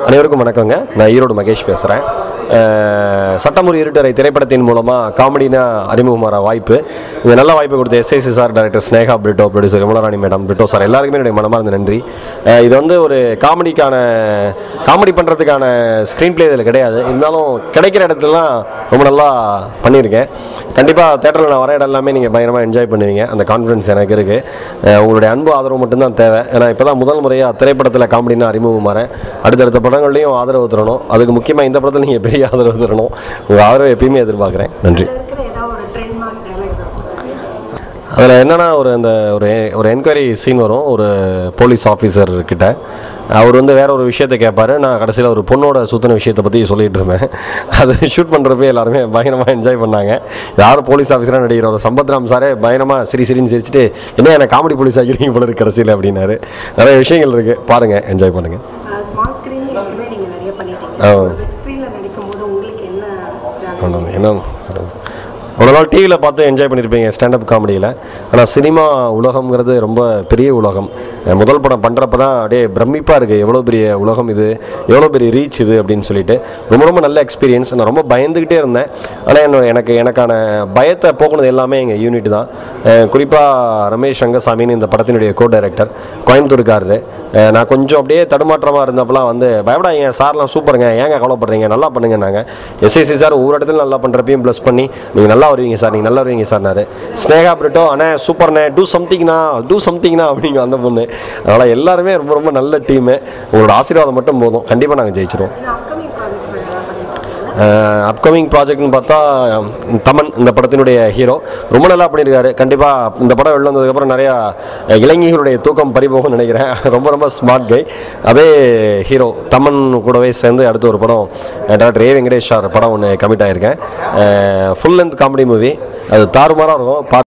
அனைவருக்கும் வணக்கங்க நான் ஈரோடு மகேஷ் பேசுகிறேன் சட்டமுறை இருட்டரை திரைப்படத்தின் மூலமாக காமெடினா அறிமுகமாற வாய்ப்பு இந்த நல்ல வாய்ப்பு கொடுத்த SIC sir director Sneha Brito producer Vimalarani madam Brito sir எல்லாருக்குமே என்னுடைய மனமார்ந்த நன்றி அஹ் இது வந்து ஒரு காமெடிக்கான காமெடி பண்ணுறதுக்கான ஸ்க்ரீன் ப்ளே இதில் கிடையாது இருந்தாலும் கிடைக்கிற இடத்துலலாம் ரொம்ப நல்லா பண்ணியிருக்கேன் கண்டிப்பாக தேட்டரில் நான் வர இடம் எல்லாமே நீங்கள் பயங்கரமாக என்ஜாய் பண்ணுவீங்க அந்த கான்ஃபிடன்ஸ் எனக்கு இருக்குது உங்களுடைய அன்பு ஆதரவு மட்டும்தான் தேவை ஏன்னா இப்போ தான் முதல் முறையாக திரைப்படத்தில் காமெடினா அறிமுகம் வரேன் அடுத்தடுத்த படங்கள்லையும் ஆதரவு தரணும் அதுக்கு முக்கியமாக இந்த படத்தில் நீங்கள் பெரிய ஆதரவு தரணும் உங்கள் ஆதரவை எப்பயுமே எதிர்பார்க்குறேன் நன்றி அதில் இருக்கிற ஏதாவது ஒரு ட்ரெண்ட்மார்க் டைலாக் தான் சொல்லுங்கள் அதில் என்னென்னா ஒரு அந்த ஒரு ஒரு என்கொயரி சீன் வரும் ஒரு போலீஸ் ஆஃபீஸர் கிட்ட அவர் வந்து வேற ஒரு விஷயத்தை கேட்பாரு நான் கடைசியில் ஒரு பொண்ணோட சுத்தின விஷயத்தை பற்றி சொல்லிட்டு இருந்தேன் அது ஷூட் பண்ணுறப்ப எல்லாருமே பயங்கரமாக என்ஜாய் பண்ணாங்க யாரும் போலீஸ் ஆஃபீஸராக நடிக்கிற ஒரு சம்பத்ராம் சாரே பயங்கரமாக சிரி சிரின்னு சிரிச்சிட்டு என்ன என்ன காமெடி போலீஸ் ஆகிறீங்க போல இருக்கு கடைசியில் அப்படின்னாரு நிறைய விஷயங்கள் இருக்குது பாருங்கள் என்ஜாய் பண்ணுங்கள் ஸ்மால் ஸ்க்ரீன் எப்பவுமே நீங்கள் நிறைய ஆ. பண்ணிட்டீங்க பிக் ஸ்க்ரீனில் நடிக்கும் போது உங்களுக்கு என்ன ஜானி ஆமாம் என்ன சொல்லுங்க. ஒரு நாள் டிவியில் பார்த்து என்ஜாய் பண்ணியிருப்பீங்க ஸ்டாண்டப் காமெடியில் ஆனால் சினிமா உலகம்ங்கிறது ரொம்ப பெரிய உலகம் அஹ் முதல் படம் பண்ணுறப்ப தான் அப்படியே பிரமிப்பாக இருக்குது எவ்வளோ பெரிய உலகம் இது எவ்வளோ பெரிய ரீச் இது அப்படின்னு சொல்லிட்டு ரொம்ப ரொம்ப நல்ல எக்ஸ்பீரியன்ஸ் நான் ரொம்ப பயந்துக்கிட்டே இருந்தேன் ஆனால் என்னோட எனக்கு எனக்கான பயத்தை போக்குனது எல்லாமே எங்கள் யூனிட் தான் குறிப்பாக ரமேஷ் ரங்கசாமின்னு இந்த படத்தினுடைய கோ டைரக்டர் கோயம்புத்தூர்காரரு அஹ் நான் கொஞ்சம் அப்படியே தடுமாற்றமாக இருந்தப்பலாம் வந்து பயப்படாதீங்க சார்லாம் சூப்பருங்க ஏங்க கவலைப்படுறீங்க நல்லா பண்ணுங்க நாங்கள் எஸ்ஐசி சார் ஒவ்வொரு இடத்துல நல்லா பண்ணுறப்பையும் ப்ளஸ் பண்ணி நீங்கள் நல்லா வருவீங்க சார் நீங்கள் நல்லா வருவீங்க சார்னாரு ஸ்னேகா பிரிட்டோ அண்ணே சூப்பர்ண்ணே டூ சம்திங்னா டூ சம்திங்னா அப்படிங்க அந்த பொண்ணு அதனால் எல்லாருமே ரொம்ப ரொம்ப நல்ல டீமு உங்களோட ஆசீர்வாதம் மட்டும் போதும் கண்டிப்பாக நாங்கள் ஜெயிச்சிருவோம் இது அப்கமிங் ப்ராஜெக்ட்ஸ் ஏதாவது பண்ணிட்டு அப்கமிங் ப்ராஜெக்ட்னு பார்த்தா அஹ், தமன் இந்த படத்தினுடைய ஹீரோ ரொம்ப நல்லா பண்ணியிருக்காரு கண்டிப்பாக இந்த படம் வெளில வந்ததுக்கப்புறம் நிறையா அஹ், இளைஞர்களுடைய தூக்கம் பறிபோகும்னு நினைக்கிறேன் ரொம்ப ரொம்ப ஸ்மார்ட் கை அதே ஹீரோ தமன் கூடவே சேர்ந்து அடுத்த ஒரு படம் டாக்டர் ஏ வெங்கடேஷ் சார் படம் ஒன்று கமிட் ஆகியிருக்கேன் ஃபுல் லென்த் காமெடி மூவி அது தாறுமாறாக இருக்கும் பார்க்க